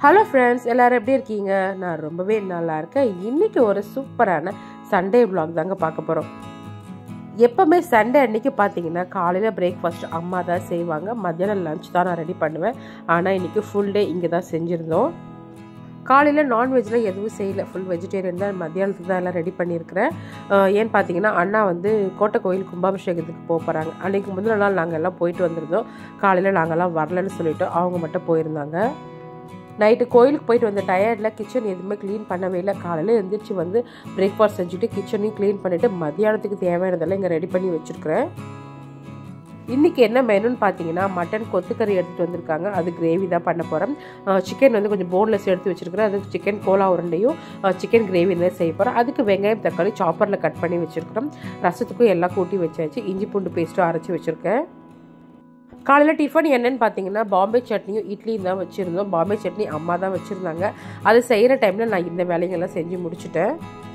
hello friends எல்லாரும் எப்படி இருக்கீங்க நான் ரொம்பவே நல்லா இருக்கேன் இன்றைக்கி ஒரு சூப்பரான சண்டே vlog தாங்க பார்க்க போகிறோம் எப்போவுமே சண்டே அன்னைக்கு பார்த்தீங்கன்னா காலையில் பிரேக்ஃபாஸ்ட் அம்மா தான் செய்வாங்க மத்தியானம் லஞ்ச் தான் நான் ரெடி பண்ணுவேன் ஆனால் இன்றைக்கி ஃபுல் டே இங்கே தான் செஞ்சுருந்தோம் காலையில் நான்வெஜ்ஜில் எதுவும் செய்யல ஃபுல் வெஜிடேரியன் தான் மத்தியானத்துக்கு தான் எல்லாம் ரெடி பண்ணியிருக்கிறேன் அஹ் ஏன்னு பார்த்தீங்கன்னா அண்ணா வந்து கோட்டை கோயில் கும்பாபிஷேகத்துக்கு போக போகிறாங்க அன்றைக்கி முந்தின நாள் நாங்கள் எல்லாம் போயிட்டு வந்திருந்தோம் காலையில் நாங்கள்லாம் வரலன்னு சொல்லிட்டு அவங்க மட்டும் போயிருந்தாங்க நைட்டு கோயிலுக்கு போயிட்டு வந்த டயர்டில் கிச்சன் எதுவுமே க்ளீன் பண்ணவே இல்லை காலையில் எழுந்திரிச்சு வந்து பிரேக்ஃபாஸ்ட் செஞ்சுட்டு கிச்சனையும் க்ளீன் பண்ணிவிட்டு மத்தியானத்துக்கு தேவையானதெல்லாம் இங்கே ரெடி பண்ணி வச்சுருக்கிறேன் இன்றைக்கி என்ன மெனுன்னு பார்த்தீங்கன்னா மட்டன் கொத்துக்கறி எடுத்துகிட்டு வந்திருக்காங்க அது கிரேவி தான் பண்ண போகிறேன் சிக்கன் வந்து கொஞ்சம் போன்லெஸ் எடுத்து வச்சுருக்கிறேன் அதுக்கு சிக்கன் கோலா உருண்டையும் சிக்கன் கிரேவி தான் செய்ய போகிறேன் அதுக்கு வெங்காயம் தக்காளி சாப்பரில் கட் பண்ணி வச்சுருக்கிறோம் ரசத்துக்கும் எல்லாம் கூட்டி வச்சாச்சு இஞ்சி பூண்டு பேஸ்ட்டும் அரைச்சி வச்சுருக்கேன் காலையில் டிஃபன் என்னன்னு பார்த்தீங்கன்னா பாம்பே சட்னியும் இட்லியும் தான் வச்சுருந்தோம் பாம்பே சட்னி அம்மா தான் வச்சுருந்தாங்க அது செய்கிற டைமில் நான் இந்த வேலைங்கள்லாம் செஞ்சு முடிச்சுட்டேன்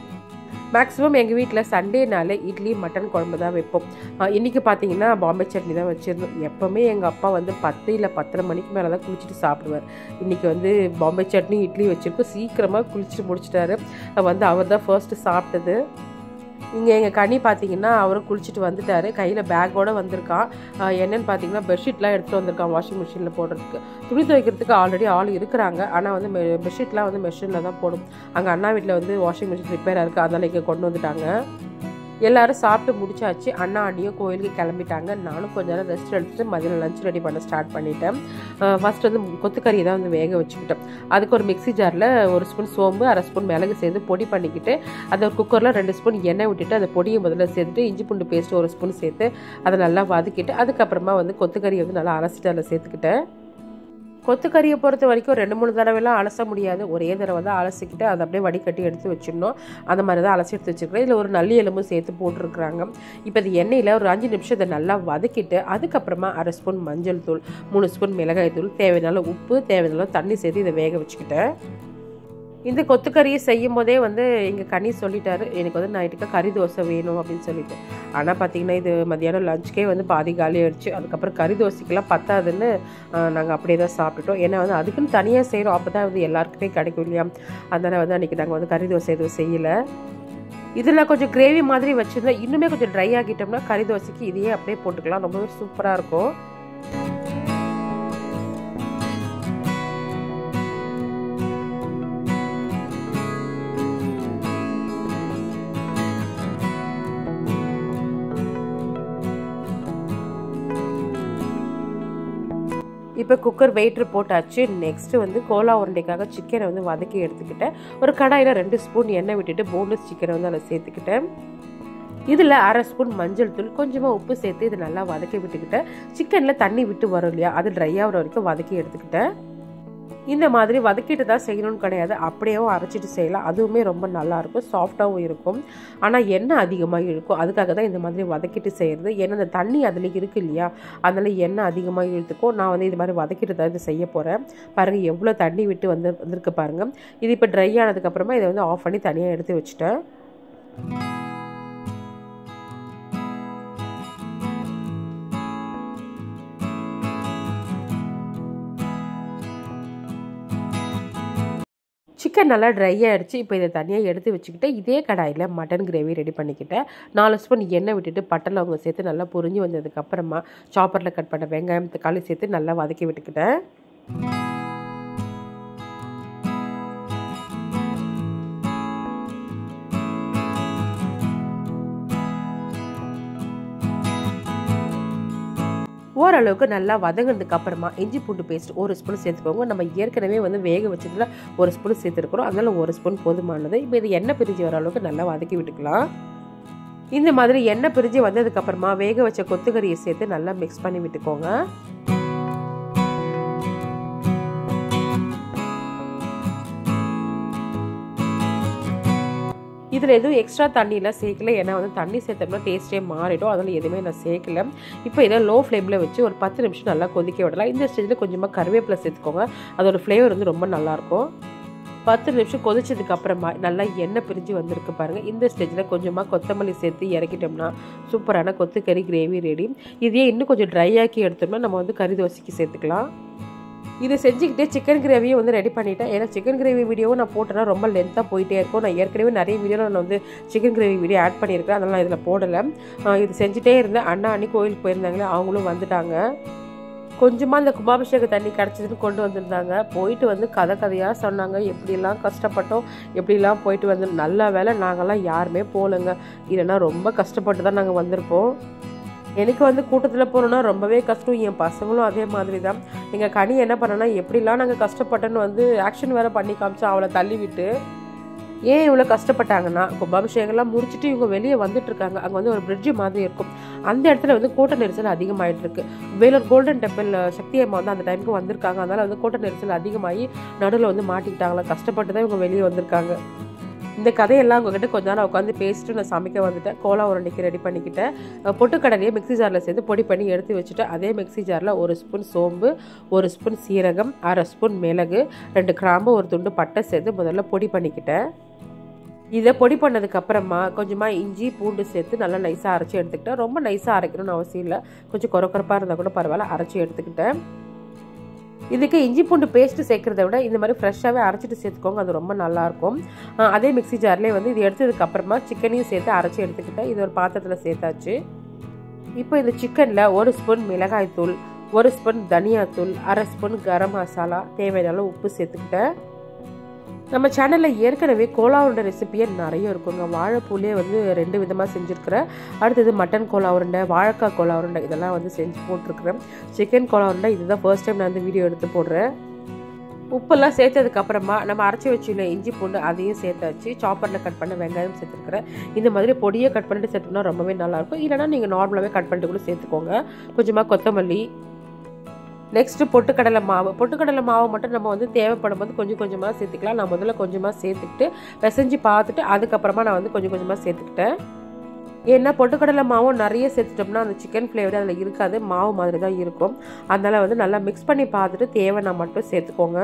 மேக்ஸிமம் எங்கள் வீட்டில் சண்டேனாலே இட்லி மட்டன் குழம்பு தான் வைப்போம் அஹ் இன்னைக்கு பார்த்தீங்கன்னா பாம்பே சட்னி தான் வச்சுருந்தோம் எப்போவுமே எங்கள் அப்பா வந்து பத்து இல்லை பத்தரை மணிக்கு மேலே தான் குளிச்சுட்டு சாப்பிடுவார் இன்றைக்கி வந்து பாம்பே சட்னி இட்லி வச்சுருக்கோம் சீக்கிரமாக குளிச்சுட்டு முடிச்சிட்டாரு வந்து அவர் தான் ஃபர்ஸ்ட்டு சாப்பிட்டது இங்கே எங்கள் கனி பார்த்தீங்கன்னா அவரும் குளிச்சுட்டு வந்துட்டார் கையில் பேக்கோடு வந்திருக்கான் ஆஹ் என்னன்னு பார்த்தீங்கன்னா பெட்ஷீட்லாம் எடுத்துகிட்டு வந்திருக்கான் வாஷிங் மிஷினில் போடுறதுக்கு துணி துவைக்கிறதுக்கு ஆல்ரெடி ஆள் இருக்கிறாங்க ஆனால் வந்து மெ பெட்ஷீட்லாம் வந்து மெஷினில் தான் போடும் அங்கே அண்ணா வீட்டில் வந்து வாஷிங் மிஷின் ரிப்பேராக இருக்குது அதனால் இங்கே கொண்டு வந்துட்டாங்க எல்லாரும் சாப்பிட்டு முடிச்சாச்சு அண்ணா அண்ணியும் கோயிலுக்கு கிளம்பிட்டாங்க நானும் கொஞ்ச நேரம் ரெஸ்ட் எடுத்துட்டு மதியம் லஞ்ச் ரெடி பண்ண ஸ்டார்ட் பண்ணிட்டேன் ஃபர்ஸ்ட் வந்து கொத்துக்கறியை தான் வந்து வேக வச்சுக்கிட்டேன் அதுக்கு ஒரு மிக்ஸி ஜாரில் ஒரு ஸ்பூன் சோம்பு அரை ஸ்பூன் மிளகு சேர்த்து பொடி பண்ணிக்கிட்டு அதை ஒரு குக்கரில் ரெண்டு ஸ்பூன் எண்ணெய் விட்டுட்டு அந்த பொடியை முதல்ல சேர்த்துட்டு இஞ்சி பூண்டு பேஸ்ட் ஒரு ஸ்பூன் சேர்த்து அதை நல்லா வதக்கிட்டு அதுக்கப்புறமா வந்து கொத்துக்கறியை வந்து நல்லா அலசிட்டு அதில் சேர்த்துக்கிட்டேன் கொத்துக்கறியை பொறுத்த வரைக்கும் ரெண்டு மூணு தடவைலாம் அலச முடியாது ஒரே தடவை தான் அலசிக்கிட்டு அதை அப்படியே வடிகட்டி எடுத்து வச்சிடணும் அந்த மாதிரி தான் அலசி எடுத்து வச்சுருக்கிறேன் இதில் ஒரு நல்லி எலும்பும் சேர்த்து போட்டிருக்கிறாங்க இப்போ இது எண்ணெயில் ஒரு அஞ்சு நிமிஷம் இதை நல்லா வதக்கிட்டு அதுக்கப்புறமா அரை ஸ்பூன் மஞ்சள் தூள் மூணு ஸ்பூன் மிளகாய் தூள் தேவையான உப்பு தேவையான தண்ணி சேர்த்து இதை வேக வச்சுக்கிட்டேன் இந்த கொத்துக்கறியை செய்யும் போதே வந்து எங்கள் கனி சொல்லிட்டாரு எனக்கு வந்து நைட்டுக்கு கறி தோசை வேணும் அப்படின்னு சொல்லிட்டு ஆனால் பார்த்தீங்கன்னா இது மத்தியானம் லஞ்சுக்கே வந்து பாதி காலி ஆயிடுச்சு அதுக்கப்புறம் கறி தோசைக்கெல்லாம் பத்தாதுன்னு நாங்கள் அப்படியே தான் சாப்பிட்டுட்டோம் ஏன்னா வந்து அதுக்குன்னு தனியாக செய்கிறோம் அப்போ தான் வந்து எல்லாருக்குமே கிடைக்கும் இல்லையா அதனால் வந்து அன்றைக்கி நாங்கள் வந்து கறி தோசை எதுவும் செய்யலை இதில் கொஞ்சம் கிரேவி மாதிரி வச்சுருந்தா இன்னுமே கொஞ்சம் ட்ரை ஆகிட்டோம்னா கறி தோசைக்கு இதையே அப்படியே போட்டுக்கலாம் ரொம்பவே சூப்பராக இருக்கும் இப்போ குக்கர் வெயிட்ரு போட்டாச்சு நெக்ஸ்ட்டு வந்து கோலா உருண்டைக்காக சிக்கனை வந்து வதக்கி எடுத்துக்கிட்டேன் ஒரு கடாயில் ரெண்டு ஸ்பூன் எண்ணெய் விட்டுட்டு போன்லெஸ் சிக்கனை வந்து அதில் சேர்த்துக்கிட்டேன் இதில் அரை ஸ்பூன் மஞ்சள் தூள் கொஞ்சமாக உப்பு சேர்த்து இது நல்லா வதக்கி விட்டுக்கிட்டேன் சிக்கனில் தண்ணி விட்டு வரும் இல்லையா அது ட்ரை ஆகிற வரைக்கும் வதக்கி எடுத்துக்கிட்டேன் இந்த மாதிரி வதக்கிட்டு தான் செய்யணும்னு கிடையாது அப்படியேவும் அரைச்சிட்டு செய்யலாம் அதுவுமே ரொம்ப நல்லாயிருக்கும் சாஃப்டாகவும் இருக்கும் ஆனால் எண்ணெய் அதிகமாக இழுக்கும் அதுக்காக தான் இந்த மாதிரி வதக்கிட்டு செய்கிறது ஏன்னா அந்த தண்ணி அதில் இருக்குது இல்லையா அதனால் எண்ணெய் அதிகமாக இழுத்துக்கும் நான் வந்து இது மாதிரி வதக்கிட்டு தான் இது செய்ய போகிறேன் பாருங்கள் எவ்வளோ தண்ணி விட்டு வந்து வந்திருக்கு பாருங்கள் இது இப்போ ட்ரை ஆனதுக்கப்புறமா இதை வந்து ஆஃப் பண்ணி தனியாக எடுத்து வச்சுட்டேன் சிக்கன் நல்லா ட்ரை ஆகிடுச்சு இப்போ இதை தனியாக எடுத்து வச்சுக்கிட்டு இதே கடாயில் மட்டன் கிரேவி ரெடி பண்ணிக்கிட்டேன் நாலு ஸ்பூன் எண்ணெய் விட்டுட்டு பட்டை லவங்க சேர்த்து நல்லா பொரிஞ்சு வந்ததுக்கப்புறமா சாப்பரில் கட் பண்ண வெங்காயம் தக்காளி சேர்த்து நல்லா வதக்கி விட்டுக்கிட்டேன் ஓரளவுக்கு நல்லா வதங்கினதுக்கு அப்புறமா இஞ்சி பூண்டு பேஸ்ட் ஒரு ஸ்பூன் சேர்த்துக்கோங்க நம்ம ஏற்கனவே வந்து வேக வச்சதுல ஒரு ஸ்பூன் சேர்த்துருக்குறோம் அதனால ஒரு ஸ்பூன் போதுமானது இப்போ இது எண்ணெய் பிரிஞ்சு வர அளவுக்கு நல்லா வதக்கி விட்டுக்கலாம் இந்த மாதிரி எண்ணெய் பிரிஞ்சு வந்ததுக்கப்புறமா வேக வச்ச கொத்துக்கறியை சேர்த்து நல்லா மிக்ஸ் பண்ணி விட்டுக்கோங்க இதில் எதுவும் எக்ஸ்ட்ரா தண்ணியெலாம் சேர்க்கல ஏன்னா வந்து தண்ணி சேர்த்தோம்னா டேஸ்ட்டே மாறிடும் அதில் எதுவுமே நான் சேர்க்கல இப்போ இதை லோ ஃப்ளேமில் வச்சு ஒரு பத்து நிமிஷம் நல்லா கொதிக்க விடலாம் இந்த ஸ்டேஜில் கொஞ்சமாக கருவேப்பிலை சேர்த்துக்கோங்க அதோட ஃப்ளேவர் வந்து ரொம்ப நல்லாயிருக்கும் பத்து நிமிஷம் கொதிச்சதுக்கு அப்புறமா நல்லா எண்ணெய் பிரிஞ்சு வந்திருக்கு பாருங்கள் இந்த ஸ்டேஜில் கொஞ்சமாக கொத்தமல்லி சேர்த்து இறக்கிட்டோம்னா சூப்பரான கொத்துக்கறி கிரேவி ரெடி இதையே இன்னும் கொஞ்சம் ட்ரை ஆக்கி எடுத்தோம்னா நம்ம வந்து கறி தோசைக்கு சேர்த்துக்கலாம் இதை செஞ்சுக்கிட்டே சிக்கன் கிரேவியும் வந்து ரெடி பண்ணிட்டேன் ஏன்னா சிக்கன் கிரேவி வீடியோவும் நான் போட்டேன்னா ரொம்ப லென்த்தாக போயிட்டே இருக்கும் நான் ஏற்கனவே நிறைய வீடியோவில் நான் வந்து சிக்கன் கிரேவி வீடியோ ஆட் பண்ணியிருக்கேன் அதனால் நான் இதில் போடலை ஆஹ் இது செஞ்சுட்டே இருந்தேன் அண்ணா அன்னி கோயிலுக்கு போயிருந்தாங்களே அவங்களும் வந்துட்டாங்க கொஞ்சமாக இந்த கும்பாபிஷேக தண்ணி கிடச்சிதுன்னு கொண்டு வந்திருந்தாங்க போயிட்டு வந்து கதை கதையாக சொன்னாங்க எப்படிலாம் கஷ்டப்பட்டோம் எப்படிலாம் போயிட்டு வந்து நல்ல வேலை நாங்கள்லாம் யாருமே போகலைங்க இல்லைன்னா ரொம்ப கஷ்டப்பட்டு தான் நாங்கள் வந்திருப்போம் எனக்கு வந்து கூட்டத்தில் போகணுன்னா ரொம்பவே கஷ்டம் என் பசங்களும் அதே மாதிரி தான் எங்கள் கனி என்ன பண்ணனா எப்படிலாம் நாங்கள் கஷ்டப்பட்டோன்னு வந்து ஆக்ஷன் வேறு பண்ணி காமிச்சு அவளை தள்ளி விட்டு ஏன் இவ்வளோ கஷ்டப்பட்டாங்கன்னா கும்பாபிஷேகம்லாம் முடிச்சுட்டு இவங்க வெளியே வந்துட்டு இருக்காங்க அங்கே வந்து ஒரு பிரிட்ஜ் மாதிரி இருக்கும் அந்த இடத்துல வந்து கூட்ட நெரிசல் அதிகமாயிட்டு இருக்கு வேலூர் கோல்டன் டெம்பிள் சக்தி அம்மா வந்து அந்த டைமுக்கு வந்திருக்காங்க அதனால வந்து கூட்ட நெரிசல் அதிகமாகி நடுவில் வந்து மாட்டிக்கிட்டாங்களா கஷ்டப்பட்டு தான் இவங்க வெளியே வந்திருக்காங்க இந்த கதையெல்லாம் உங்ககிட்ட கொஞ்ச நேரம் உட்காந்து பேசிட்டு நான் சமைக்க வந்துட்டேன் கோலா உருண்டைக்கு ரெடி பண்ணிக்கிட்டேன் அஹ் பொட்டுக்கடலையை மிக்ஸி ஜாரில் சேர்த்து பொடி பண்ணி எடுத்து வச்சுட்டு அதே மிக்ஸி ஜாரில் ஒரு ஸ்பூன் சோம்பு ஒரு ஸ்பூன் சீரகம் அரை ஸ்பூன் மிளகு ரெண்டு கிராம்பு ஒரு துண்டு பட்டை சேர்த்து முதல்ல பொடி பண்ணிக்கிட்டேன் இதை பொடி பண்ணதுக்கு அப்புறமா கொஞ்சமாக இஞ்சி பூண்டு சேர்த்து நல்லா நைஸாக அரைச்சி எடுத்துக்கிட்டேன் ரொம்ப நைஸாக அரைக்கணும்னு அவசியம் இல்லை கொஞ்சம் குறக்குறப்பாக இருந்தால் கூட பரவாயில்ல அரைச்சி எடுத்துக்கிட்டேன் இதுக்கு இஞ்சி பூண்டு பேஸ்ட்டு சேர்க்குறத விட இந்த மாதிரி ஃப்ரெஷ்ஷாகவே அரைச்சிட்டு சேர்த்துக்கோங்க அது ரொம்ப நல்லாயிருக்கும் அஹ் அதே மிக்ஸி ஜார்லேயே வந்து இது எடுத்ததுக்கு அப்புறமா சிக்கனையும் சேர்த்து அரைச்சி எடுத்துக்கிட்டேன் இது ஒரு பாத்திரத்தில் சேர்த்தாச்சு இப்போ இந்த சிக்கனில் ஒரு ஸ்பூன் மிளகாய் தூள் ஒரு ஸ்பூன் தனியாத்தூள் அரை ஸ்பூன் கரம் மசாலா தேவையான அளவு உப்பு சேர்த்துக்கிட்டேன் நம்ம சேனலில் ஏற்கனவே கோலா உருண்டை ரெசிபியே நிறைய இருக்குங்க வாழைப்பூலே வந்து ரெண்டு விதமாக செஞ்சுருக்கிறேன் அடுத்தது மட்டன் கோலா உருண்டை வாழைக்காய் கோலா உருண்டை இதெல்லாம் வந்து செஞ்சு போட்டிருக்கிறேன் சிக்கன் கோலா உருண்டை இதுதான் ஃபர்ஸ்ட் டைம் நான் வந்து வீடியோ எடுத்து போடுறேன் உப்பெல்லாம் சேர்த்ததுக்கு அப்புறமா நம்ம அரைச்சி வச்சுள்ள இஞ்சி பூண்டு அதையும் சேர்த்தாச்சு சாப்பரில் கட் பண்ண வெங்காயம் சேர்த்துருக்குறேன் இந்த மாதிரி பொடியை கட் பண்ணிட்டு சேர்த்தோம்னா ரொம்பவே நல்லாயிருக்கும் இல்லைனா நீங்கள் நார்மலாகவே கட் பண்ணிட்டு கூட சேர்த்துக்கோங்க கொஞ்சமாக கொத்தமல்லி நெக்ஸ்ட்டு பொட்டுக்கடலை மாவு பொட்டுக்கடலை மாவு மட்டும் நம்ம வந்து தேவைப்படும் போது கொஞ்சம் கொஞ்சமாக சேர்த்துக்கலாம் நான் முதல்ல கொஞ்சமாக சேர்த்துக்கிட்டு பிசைஞ்சு பார்த்துட்டு அதுக்கப்புறமா நான் வந்து கொஞ்சம் கொஞ்சமாக சேர்த்துக்கிட்டேன் ஏன்னா பொட்டுக்கடலை மாவும் நிறைய சேர்த்துட்டோம்னா அந்த சிக்கன் ஃப்ளேவர் அதில் இருக்காது மாவு மாதிரி தான் இருக்கும் அதனால் வந்து நல்லா மிக்ஸ் பண்ணி பார்த்துட்டு தேவைன்னா மட்டும் சேர்த்துக்கோங்க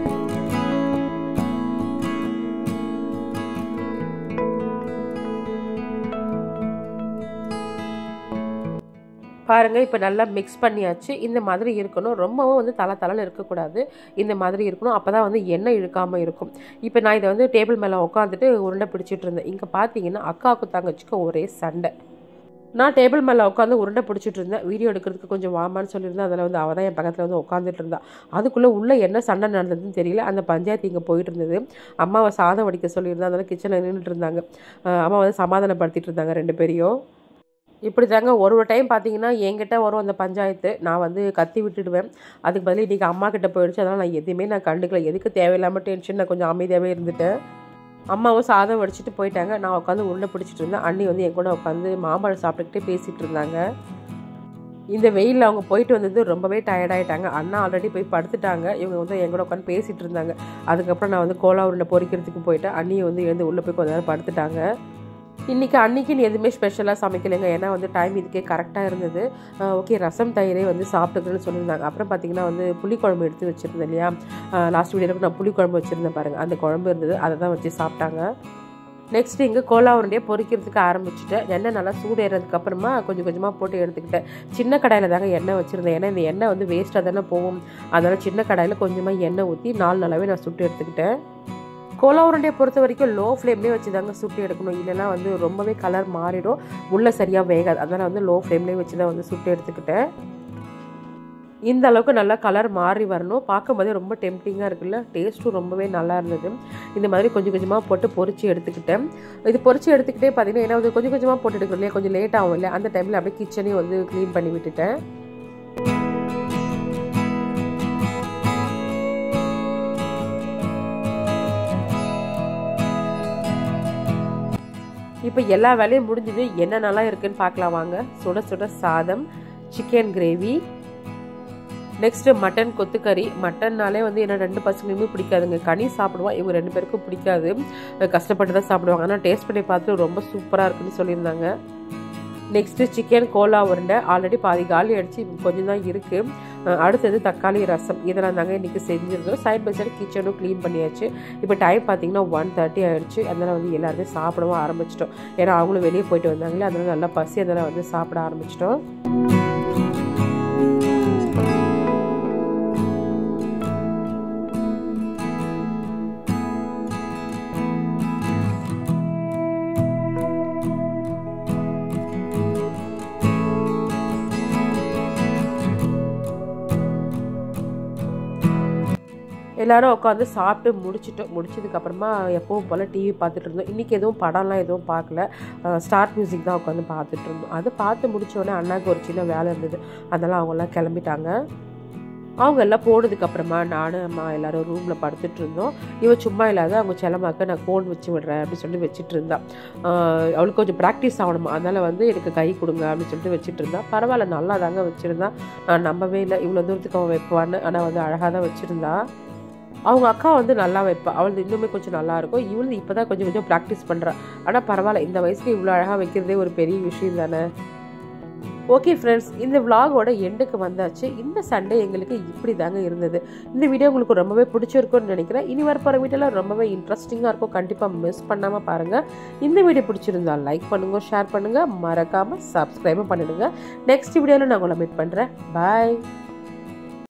பாருங்கள் இப்போ நல்லா மிக்ஸ் பண்ணியாச்சு இந்த மாதிரி இருக்கணும் ரொம்பவும் வந்து தலை தலைன்னு இருக்கக்கூடாது இந்த மாதிரி இருக்கணும் அப்போ தான் வந்து எண்ணெய் இழுக்காமல் இருக்கும் இப்போ நான் இதை வந்து டேபிள் மேலே உட்காந்துட்டு உருண்டை பிடிச்சிட்டு இருந்தேன் இங்கே பார்த்தீங்கன்னா அக்காவுக்கு தங்கச்சிக்கு ஒரே சண்டை நான் டேபிள் மேலே உட்காந்து உருண்டை பிடிச்சிட்டு இருந்தேன் வீடியோ எடுக்கிறதுக்கு கொஞ்சம் வாமான்னு சொல்லியிருந்தேன் அதில் வந்து அவள் தான் என் பக்கத்தில் வந்து உட்காந்துட்டு இருந்தா அதுக்குள்ளே உள்ளே என்ன சண்டை நடந்ததுன்னு தெரியல அந்த பஞ்சாயத்து இங்கே போயிட்டு இருந்தது அம்மாவை சாதம் வடிக்க சொல்லியிருந்தா அதனால் கிச்சனில் நின்றுட்டு இருந்தாங்க அஹ் அம்மா வந்து சமாதானப்படுத்திட்டு இருந்தாங்க ரெண்டு பேரையும் இப்படி தாங்க ஒரு ஒரு டைம் பார்த்தீங்கன்னா என்கிட்ட வரும் அந்த பஞ்சாயத்து நான் வந்து கத்தி விட்டுடுவேன் அதுக்கு பதில் இன்றைக்கி அம்மா கிட்ட போயிடுச்சு அதனால் நான் எதுவுமே நான் கண்டுக்கல எதுக்கு தேவையில்லாமல் டென்ஷன் நான் கொஞ்சம் அமைதியாகவே இருந்துட்டேன் அம்மாவும் சாதம் வடிச்சிட்டு போயிட்டாங்க நான் உட்காந்து உருண்டை பிடிச்சிட்டு இருந்தேன் அண்ணி வந்து என் கூட உட்காந்து மாம்பழம் சாப்பிட்டுக்கிட்டே பேசிகிட்டு இருந்தாங்க இந்த வெயிலில் அவங்க போயிட்டு வந்தது ரொம்பவே டயர்டாயிட்டாங்க அண்ணா ஆல்ரெடி போய் படுத்துட்டாங்க இவங்க வந்து என் கூட உட்காந்து பேசிகிட்டு இருந்தாங்க அதுக்கப்புறம் நான் வந்து கோலா உருண்டை பொரிக்கிறதுக்கு போயிட்டேன் அண்ணியை வந்து எழுந்து உள்ளே போய் கொஞ்ச நேரம் படுத்துட்டாங்க இன்றைக்கி அன்றைக்கின்னு எதுவுமே ஸ்பெஷலாக சமைக்கலைங்க ஏன்னா வந்து டைம் இதுக்கே கரெக்டாக இருந்தது ஓகே ரசம் தயிரே வந்து சாப்பிட்டுக்கணும்னு சொல்லியிருந்தாங்க அப்புறம் பார்த்திங்கன்னா வந்து புளிக்குழம்பு எடுத்து வச்சுருந்தேன் இல்லையா லாஸ்ட் வீடியோவில் நான் புளிக்குழம்பு வச்சுருந்தேன் பாருங்கள் அந்த குழம்பு இருந்தது அதை தான் வச்சு சாப்பிட்டாங்க நெக்ஸ்ட் இங்கே கோலா உருண்டையை பொரிக்கிறதுக்கு ஆரம்பிச்சுட்டேன் எண்ணெய் நல்லா சூடேறதுக்கு அப்புறமா கொஞ்சம் கொஞ்சமாக போட்டு எடுத்துக்கிட்டேன் சின்ன கடாயில் தாங்க எண்ணெய் வச்சுருந்தேன் ஏன்னா இந்த எண்ணெய் வந்து வேஸ்ட்டாக தானே போகும் அதனால் சின்ன கடாயில் கொஞ்சமாக எண்ணெய் ஊற்றி நாலு நாளாகவே நான் சுட்டு எடுத்துக்கிட்டேன் கோலா உருண்டையை பொறுத்த வரைக்கும் லோ ஃப்ளேம்லேயே வச்சு தாங்க சுட்டு எடுக்கணும் இல்லைன்னா வந்து ரொம்பவே கலர் மாறிடும் உள்ளே சரியாக வேகாது அதனால் வந்து லோ ஃப்ளேம்லேயே வச்சு தான் வந்து சுட்டு எடுத்துக்கிட்டேன் இந்த அளவுக்கு நல்லா கலர் மாறி வரணும் பார்க்கும்போதே ரொம்ப டெம்டிங்காக இருக்குல்ல டேஸ்ட்டும் ரொம்பவே நல்லா இருந்தது இந்த மாதிரி கொஞ்சம் கொஞ்சமாக போட்டு பொரிச்சு எடுத்துக்கிட்டேன் இது பொரிச்சு எடுத்துக்கிட்டே பார்த்தீங்கன்னா ஏன்னா வந்து கொஞ்சம் கொஞ்சமாக போட்டு எடுக்கணும் இல்லையா கொஞ்சம் லேட் ஆகும் இல்லையா அந்த டைமில் அப்படியே கிச்சனையும் வந்து க்ளீன் பண்ணி விட்டுட்டேன் இப்போ எல்லா வேலையும் முடிஞ்சது என்னென்னலாம் இருக்குன்னு பார்க்கலாம் வாங்க சுட சுட சாதம் சிக்கன் கிரேவி நெக்ஸ்ட்டு மட்டன் கொத்துக்கறி மட்டன்னாலே வந்து என்ன ரெண்டு பசங்களுமே பிடிக்காதுங்க கனி சாப்பிடுவான் இவங்க ரெண்டு பேருக்கும் பிடிக்காது கஷ்டப்பட்டு தான் சாப்பிடுவாங்க ஆனால் டேஸ்ட் பண்ணி பார்த்து ரொம்ப சூப்பராக இருக்குன்னு சொல்லியிருந்தாங்க நெக்ஸ்ட்டு சிக்கன் கோலா உருண்டை ஆல்ரெடி பாதி காலி அடிச்சு கொஞ்சம் தான் இருக்குது அடுத்தது தக்காளி ரசம் இதெல்லாம் தாங்க இன்றைக்கி செஞ்சுருந்தோம் சைட் பை சைடு கிச்சனும் க்ளீன் பண்ணியாச்சு இப்போ டைம் பார்த்தீங்கன்னா ஒன் தேர்ட்டி ஆகிடுச்சு அதனால் வந்து எல்லாருமே சாப்பிடவும் ஆரம்பிச்சிட்டோம் ஏன்னா அவங்களும் வெளியே போயிட்டு வந்தாங்களே அதனால் நல்லா பசி அதனால் வந்து சாப்பிட ஆரம்பிச்சிட்டோம் எல்லாரும் உட்காந்து சாப்பிட்டு முடிச்சிட்டோம் முடிச்சதுக்கப்புறமா எப்பவும் போல் டிவி பார்த்துட்டு இருந்தோம் இன்றைக்கி எதுவும் படம்லாம் எதுவும் பார்க்கல ஸ்டார் மியூசிக் தான் உட்காந்து பார்த்துட்டு இருந்தோம் அது பார்த்து முடிச்சோடனே அண்ணாக்கு ஒரு சின்ன வேலை இருந்தது அதெல்லாம் அவங்கெல்லாம் கிளம்பிட்டாங்க அவங்க எல்லாம் போனதுக்கப்புறமா நானும் அம்மா எல்லாரும் ரூமில் படுத்துட்டு இருந்தோம் இவன் சும்மா இல்லாத அவங்க செல்லமாக்க நான் ஃபோன் வச்சு விடுறேன் அப்படின்னு சொல்லி வச்சுட்டு இருந்தா ஆஹ் அவளுக்கு கொஞ்சம் ப்ராக்டிஸ் ஆகணுமா அதனால் வந்து எனக்கு கை கொடுங்க அப்படின்னு சொல்லிட்டு வச்சுட்டு இருந்தா பரவாயில்ல நல்லா தாங்க வச்சுருந்தா நான் நம்பவே இல்லை இவ்வளோ தூரத்துக்கு அவன் வைப்பான்னு ஆனால் வந்து அழகாக தான் வச்சுருந்தா அவங்க அக்கா வந்து நல்லா வைப்பா அவளது இன்னுமே கொஞ்சம் நல்லா இருக்கும் இவளது இப்போ தான் கொஞ்சம் கொஞ்சம் ப்ராக்டிஸ் பண்ணுறா ஆனால் பரவாயில்ல இந்த வயசுக்கு இவ்வளோ அழகாக வைக்கிறதே ஒரு பெரிய விஷயம் தானே ஓகே ஃப்ரெண்ட்ஸ் இந்த விலாகோட எண்டுக்கு வந்தாச்சு இந்த சண்டே எங்களுக்கு இப்படி தாங்க இருந்தது இந்த வீடியோ உங்களுக்கு ரொம்பவே பிடிச்சிருக்கும்னு நினைக்கிறேன் இனி வரப்போகிற வீடியோலாம் ரொம்பவே இன்ட்ரெஸ்டிங்காக இருக்கும் கண்டிப்பாக மிஸ் பண்ணாமல் பாருங்கள் இந்த வீடியோ பிடிச்சிருந்தா லைக் பண்ணுங்க ஷேர் பண்ணுங்கள் மறக்காமல் சப்ஸ்கிரைபும் பண்ணிடுங்க நெக்ஸ்ட் வீடியோவில் நான் உங்களை மீட் பண்ணுறேன் பாய்